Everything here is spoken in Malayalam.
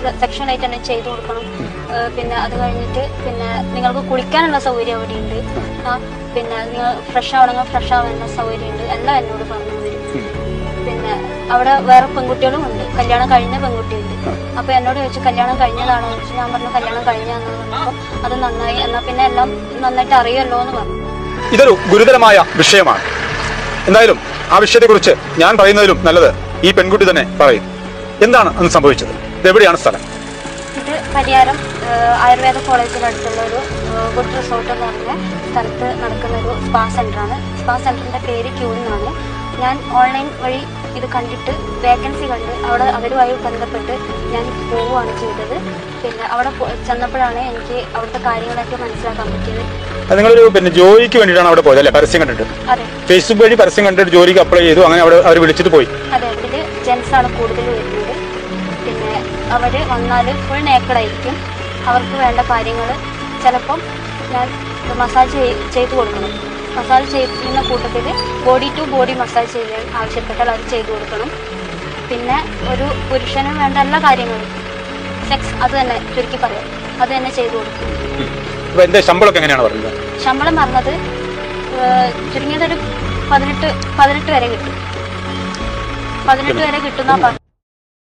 സെക്ഷനായിട്ട് തന്നെ ചെയ്തു കൊടുക്കണം ഏഹ് പിന്നെ അത് കഴിഞ്ഞിട്ട് പിന്നെ നിങ്ങൾക്ക് കുളിക്കാനുള്ള സൗകര്യം അവിടെ ഉണ്ട് ആ പിന്നെ നിങ്ങൾ ഫ്രഷ് ആവണമെങ്കിൽ ഫ്രഷ് ആവാനുള്ള സൗകര്യം ഉണ്ട് എല്ലാം എന്നോട് പറഞ്ഞു തരും പിന്നെ അവിടെ വേറെ പെൺകുട്ടികളും ഉണ്ട് കല്യാണം കഴിഞ്ഞ പെൺകുട്ടിയുണ്ട് അപ്പൊ എന്നോട് ചോദിച്ചു കല്യാണം കഴിഞ്ഞതാണോ എന്ന് ചോദിച്ചു ഞാൻ പറഞ്ഞു കല്യാണം കഴിഞ്ഞാന്ന് പറഞ്ഞപ്പോൾ അത് നന്നായി എന്നാ പിന്നെ എല്ലാം നന്നായിട്ട് അറിയല്ലോ എന്ന് പറഞ്ഞു ഇതൊരു ഗുരുതരമായ വിഷയമാണ് എന്തായാലും ആ വിഷയത്തെക്കുറിച്ച് ഞാൻ പറയുന്നതിലും നല്ലത് ഈ പെൺകുട്ടി തന്നെ പറയും എന്താണ് അന്ന് സംഭവിച്ചത് ഇത് എവിടെയാണ് സ്ഥലം ഇത് പരിയാരം ഏഹ്, ആയുർവേദ കോളേജിനടുത്തുള്ള ഒരു ഏഹ്, ഗുഡ് റിസോർട്ട് എന്ന് പറഞ്ഞ സ്ഥലത്ത് നടക്കുന്ന ഒരു സ്പാ സെന്ററാണ് സ്പാ സെന്ററിന്റെ പേര് ക്യൂ എന്നാണ് ഞാൻ ഓൺലൈൻ വഴി ഇത് കണ്ടിട്ട് വേക്കൻസി കണ്ട് അവിടെ അവരുമായി ബന്ധപ്പെട്ട് ഞാൻ പോവുകയാണ് ചെയ്തത് പിന്നെ അവിടെ പോ- ചെന്നപ്പോഴാണ് എനിക്ക് അവിടുത്തെ കാര്യങ്ങളൊക്കെ മനസ്സിലാക്കാൻ പറ്റിയത് അത് നിങ്ങളൊരു പിന്നെ ജോലിക്ക് വേണ്ടിയിട്ടാണ് അവിടെ പോയത് അല്ലേ പരസ്യം കണ്ടിട്ട് അതെ ഫേസ്ബുക്ക് വഴി പരസ്യം കണ്ടിട്ട് ജോലിക്ക് അപ്ലൈ ചെയ്തു അങ്ങനെ അവിടെ അവർ വിളിച്ചിട്ട് പോയി അതെ ഇതിൽ ജെൻസ് ആണ് കൂടുതൽ വരുന്നത് പിന്നെ അവർ വന്നാൽ ഫുൾ നേക്കഡായിരിക്കും അവർക്ക് വേണ്ട കാര്യങ്ങൾ ചിലപ്പം ഞാൻ മസാജ് ചെയ്തു കൊടുക്കണം മസാജ് ചെയ്യുന്ന കൂട്ടത്തിൽ ബോഡി ടു ബോഡി മസാജ് ചെയ്യാൻ ആവശ്യപ്പെട്ടാൽ അത് ചെയ്തു കൊടുക്കണം പിന്നെ ഒരു പുരുഷന് വേണ്ട എല്ലാ കാര്യങ്ങളും സെക്സ് അത് തന്നെ ചുരുക്കി പറയാം അത് തന്നെ ചെയ്തു കൊടുക്കും അപ്പൊ എന്റെ ശമ്പളമൊക്കെ എങ്ങനെയാണ് പറയുന്നത് ശമ്പളം പറഞ്ഞത് ഏഹ്, ചുരുങ്ങിയതൊരു പതിനെട്ട് പതിനെട്ട് വരെ കിട്ടും പതിനെട്ട് വരെ കിട്ടുന്ന